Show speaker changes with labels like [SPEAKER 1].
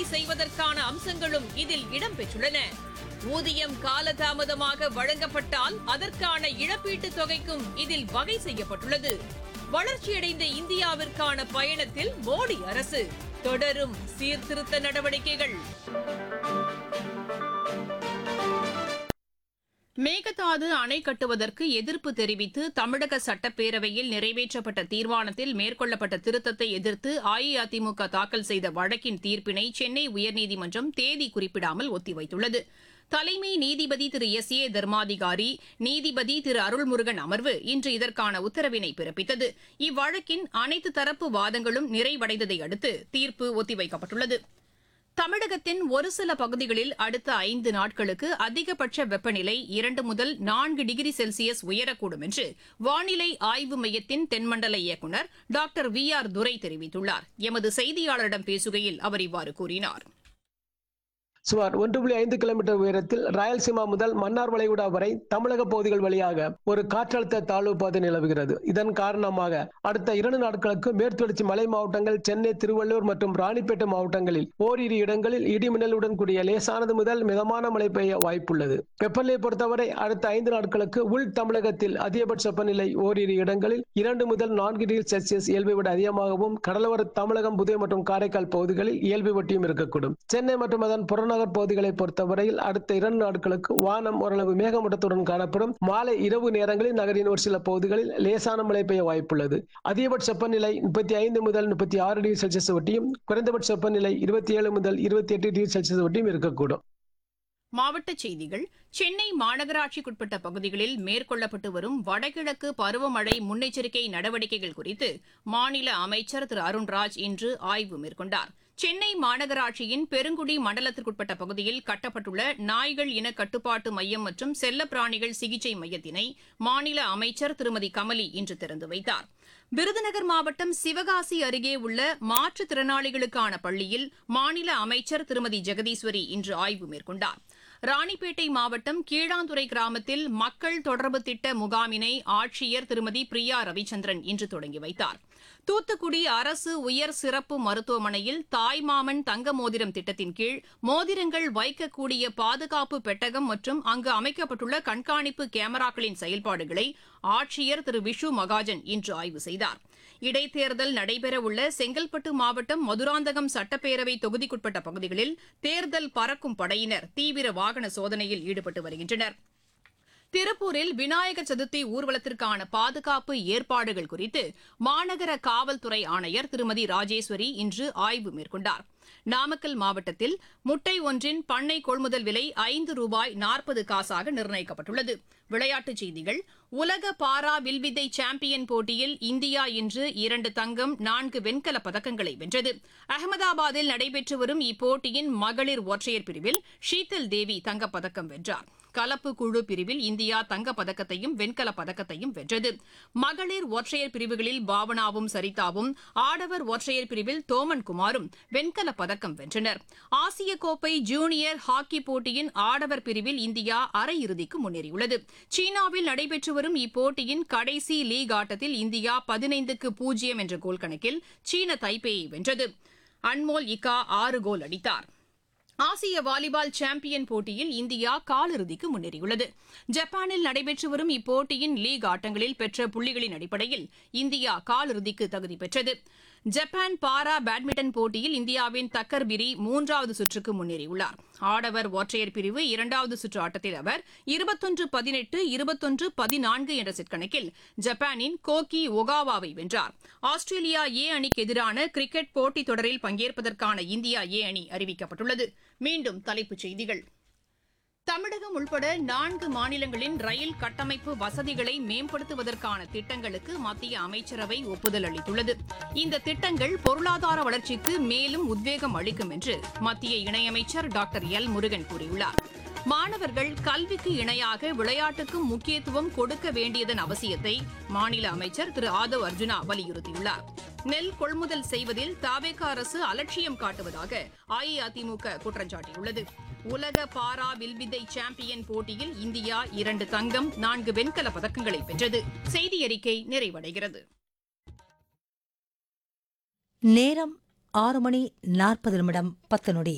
[SPEAKER 1] செய்வதற்கான அம்சங்களும் இதில் இடம்பெற்றுள்ளன ஊதியம் காலதாமதமாக வழங்கப்பட்டால் அதற்கான இழப்பீட்டுத் தொகைக்கும் இதில் வகை செய்யப்பட்டுள்ளது வளர்ச்சியடைந்த இந்தியாவிற்கான பயணத்தில் மோடி அரசு தொடரும் சீர்திருத்த நடவடிக்கைகள் மேகதாது அணை கட்டுவதற்கு எதிர்ப்பு தெரிவித்து தமிழக சட்டப்பேரவையில் நிறைவேற்றப்பட்ட தீர்மானத்தில் மேற்கொள்ளப்பட்ட திருத்தத்தை எதிர்த்து அஇஅதிமுக தாக்கல் செய்த வழக்கின் தீர்ப்பினை சென்னை உயர்நீதிமன்றம் தேதி குறிப்பிடாமல் ஒத்திவைத்துள்ளது தலைமை நீதிபதி திரு எஸ் ஏ தர்மாதிகாரி நீதிபதி திரு அருள்முருகன் அமர்வு இன்று இதற்கான உத்தரவினை பிறப்பித்தது இவ்வழக்கின் அனைத்து தரப்பு வாதங்களும் நிறைவடைந்ததை அடுத்து தீர்ப்பு ஒத்திவைக்கப்பட்டுள்ளது தமிழகத்தின் ஒரு சில பகுதிகளில் அடுத்த ஐந்து நாட்களுக்கு அதிகபட்ச வெப்பநிலை இரண்டு முதல் நான்கு டிகிரி செல்சியஸ் உயரக்கூடும் என்று வானிலை ஆய்வு மையத்தின் தென்மண்டல இயக்குநர் டாக்டர் வி ஆர் துரை தெரிவித்துள்ளார் எமது செய்தியாளரிடம் பேசுகையில் அவர் இவ்வாறு கூறினார்
[SPEAKER 2] சுமார் ஒன்று புள்ளி ஐந்து கிலோமீட்டர் உயரத்தில் ராயல்சீமா முதல் மன்னார் வளைகுடா வரை தமிழக பகுதிகள் வழியாக ஒரு காற்றழுத்த தாழ்வு பாதை நிலவுகிறது இதன் காரணமாக அடுத்த இரண்டு நாட்களுக்கு மேற்குத்தொடர்ச்சி மலை மாவட்டங்கள் சென்னை திருவள்ளூர் மற்றும் ராணிப்பேட்டை மாவட்டங்களில் ஓரிரு இடங்களில் இடிமின்னலுடன் கூடிய லேசானது முதல் மிதமான மழை பெய்ய வாய்ப்புள்ளது வெப்பநிலையை பொறுத்தவரை அடுத்த ஐந்து நாட்களுக்கு உள் தமிழகத்தில் அதிகபட்ச வெப்பநிலை ஓரிரு இடங்களில் இரண்டு முதல் நான்கு டிகிரி செல்சியஸ் இயல்பை விட அதிகமாகவும் கடலோர தமிழகம் புதுவை மற்றும் காரைக்கால் பகுதிகளில் இயல்பை ஒட்டியும் இருக்கக்கூடும் சென்னை மற்றும் அதன் புறநகர் பகுதிகளை பொறுத்தவரையில் அடுத்த இரண்டு நாட்களுக்கு வானம் ஓரளவு மேகமூட்டத்துடன் காணப்படும் மாலை இரவு நேரங்களில் நகரின் ஒரு சில பகுதிகளில் லேசான மழை பெய்ய வாய்ப்புள்ளது அதிகபட்ச வெப்பநிலை முப்பத்தி ஐந்து முதல் முப்பத்தி ஆறு டிகிரி செல்சியஸ் ஒட்டியும் குறைந்தபட்ச வெப்பநிலை இருபத்தி ஏழு முதல் இருபத்தி எட்டு டிகிரி செல்சியஸ் ஒட்டியும் இருக்கக்கூடும்
[SPEAKER 1] மாவட்டச் செய்திகள் சென்னை மாநகராட்சிக்குட்பட்ட பகுதிகளில் மேற்கொள்ளப்பட்டு வரும் வடகிழக்கு பருவமழை முன்னெச்சரிக்கை நடவடிக்கைகள் குறித்து மாநில அமைச்சர் திரு அருண்ராஜ் இன்று ஆய்வு மேற்கொண்டார் சென்னை மாநகராட்சியின் பெருங்குடி மண்டலத்திற்குட்பட்ட பகுதியில் கட்டப்பட்டுள்ள நாய்கள் இன கட்டுப்பாட்டு மையம் மற்றும் செல்லப்பிராணிகள் சிகிச்சை மையத்தினை மாநில அமைச்சர் திருமதி கமலி இன்று திறந்து வைத்தார் விருதுநகர் மாவட்டம் சிவகாசி அருகே உள்ள மாற்றுத்திறனாளிகளுக்கான பள்ளியில் மாநில அமைச்சர் திருமதி ஜெகதீஸ்வரி இன்று ஆய்வு மேற்கொண்டார் ராணிப்பேட்டை மாவட்டம் கீழாந்துறை கிராமத்தில் மக்கள் தொடர்பு திட்ட முகாமினை ஆட்சியர் திருமதி பிரியா ரவிச்சந்திரன் இன்று தொடங்கி வைத்தார் தூத்துக்குடி அரசு உயர் சிறப்பு மருத்துவமனையில் தாய்மாமன் தங்க மோதிரம் திட்டத்தின் கீழ் மோதிரங்கள் வைக்கக்கூடிய பாதுகாப்பு பெட்டகம் மற்றும் அங்கு அமைக்கப்பட்டுள்ள கண்காணிப்பு கேமராக்களின் செயல்பாடுகளை ஆட்சியர் திரு விஷு மகாஜன் இன்று ஆய்வு செய்தார் இடைத்தேர்தல் நடைபெறவுள்ள செங்கல்பட்டு மாவட்டம் மதுராந்தகம் சட்டப்பேரவை தொகுதிக்குட்பட்ட பகுதிகளில் தேர்தல் பறக்கும் படையினர் தீவிர வாகன சோதனையில் ஈடுபட்டு வருகின்றனர் திருப்பூரில் விநாயகர் சதுர்த்தி ஊர்வலத்திற்கான பாதுகாப்பு ஏற்பாடுகள் குறித்து மாநகர காவல்துறை ஆணையர் திருமதி ராஜேஸ்வரி இன்று ஆய்வு மேற்கொண்டார் நாமக்கல் மாவட்டத்தில் முட்டை ஒன்றின் பண்ணை கொள்முதல் விலை ஐந்து ரூபாய் நாற்பது காசாக நிர்ணயிக்கப்பட்டுள்ளது விளையாட்டுச் செய்திகள் உலக பாரா வில்வித்தை சாம்பியன் போட்டியில் இந்தியா இன்று இரண்டு தங்கம் நான்கு வெண்கலப் பதக்கங்களை வென்றது அகமதாபாத்தில் நடைபெற்று வரும் இப்போட்டியின் மகளிர் ஒற்றையர் பிரிவில் ஷீதல் தேவி தங்கப்பதக்கம் வென்றார் கலப்பு குழு பிரிவில் இந்தியா தங்கப் பதக்கத்தையும் வெண்கலப் பதக்கத்தையும் வென்றது மகளிர் ஒற்றையர் பிரிவுகளில் பாவனாவும் சரிதாவும் ஆடவர் ஒற்றையர் பிரிவில் தோமன் குமாரும் வெண்கலப் பதக்கம் வென்றனர் ஆசிய கோப்பை ஜூனியர் ஹாக்கி போட்டியின் ஆடவர் பிரிவில் இந்தியா அரையிறுதிக்கு முன்னேறியுள்ளது சீனாவில் நடைபெற்று வரும் இப்போட்டியின் கடைசி லீக் ஆட்டத்தில் இந்தியா பதினைந்துக்கு பூஜ்ஜியம் என்ற கோல் கணக்கில் சீன தைப்பேயை வென்றது அன்மோல் இக்கா ஆறு கோல் அடித்தார் ஆசிய வாலிபால் சாம்பியன் போட்டியில் இந்தியா காலிறுதிக்கு முன்னேறியுள்ளது ஜப்பானில் நடைபெற்று வரும் இப்போட்டியின் லீக் ஆட்டங்களில் பெற்ற புள்ளிகளின் அடிப்படையில் இந்தியா காலிறுதிக்கு தகுதி பெற்றது ஜப்பான் பாரா பேட்மிண்டன் போட்டியில் இந்தியாவின் தக்கர் பிரி மூன்றாவது சுற்றுக்கு முன்னேறியுள்ளார் ஆடவர் ஒற்றையர் பிரிவு இரண்டாவது சுற்று ஆட்டத்தில் அவர் இருபத்தொன்று பதினெட்டு இருபத்தொன்று பதினான்கு என்ற செட் கணக்கில் ஜப்பானின் கோகி ஒகாவாவை வென்றார் ஆஸ்திரேலியா ஏ அணிக்கு எதிரான கிரிக்கெட் போட்டித் தொடரில் பங்கேற்பதற்கான இந்தியா ஏ அணி அறிவிக்கப்பட்டுள்ளது மீண்டும் தலைப்புச் செய்திகள் தமிழகம் உள்பட நான்கு மாநிலங்களின் ரயில் கட்டமைப்பு வசதிகளை மேம்படுத்துவதற்கான திட்டங்களுக்கு மத்திய அமைச்சரவை ஒப்புதல் அளித்துள்ளது இந்த திட்டங்கள் பொருளாதார வளர்ச்சிக்கு மேலும் உத்வேகம் அளிக்கும் என்று மத்திய இணையமைச்சர் டாக்டர் எல் முருகன் கூறியுள்ளார் மாணவர்கள் கல்விக்கு இணையாக விளையாட்டுக்கும் முக்கியத்துவம் கொடுக்க வேண்டியதன் அவசியத்தை மாநில அமைச்சர் திரு ஆதவ் அர்ஜுனா வலியுறுத்தியுள்ளார் நெல் கொள்முதல் செய்வதில் தாவேக அரசு அலட்சியம் காட்டுவதாக அஇஅதிமுக குற்றம் சாட்டியுள்ளது உலக பாரா வில்வித்தை சாம்பியன் போட்டியில் இந்தியா இரண்டு தங்கம் நான்கு வெண்கல பதக்கங்களை வென்றது செய்தி அறிக்கை நிறைவடைகிறது
[SPEAKER 3] நேரம் ஆறு மணி நாற்பது நிமிடம் பத்து நொடி